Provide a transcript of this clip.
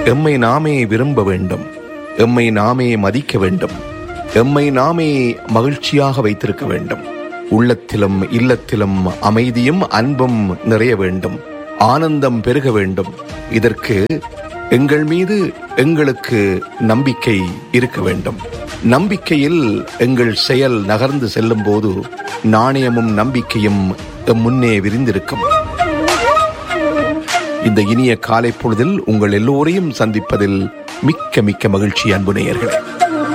எம்மை நாமே விரும்ப வேண்டும் எம்மை நாமே மதிக்க வேண்டும் எம்மை நாமே மகிழ்ச்சியாக வைத்திருக்க வேண்டும் உள்ளத்திலும் இல்லத்திலும் அமைதியும் அன்பும் நிறைய வேண்டும் ஆனந்தம் பெருக வேண்டும் இதற்கு எங்கள் மீது எங்களுக்கு நம்பிக்கை இருக்க வேண்டும் நம்பிக்கையில் எங்கள் செயல் நகர்ந்து செல்லும் போது நாணயமும் நம்பிக்கையும் எம் முன்னே விரிந்திருக்கும் இந்த இனிய காலை பொழுதில் உங்கள் எல்லோரையும் சந்திப்பதில் மிக்க மிக்க மகிழ்ச்சி அன்பு நேயர்களே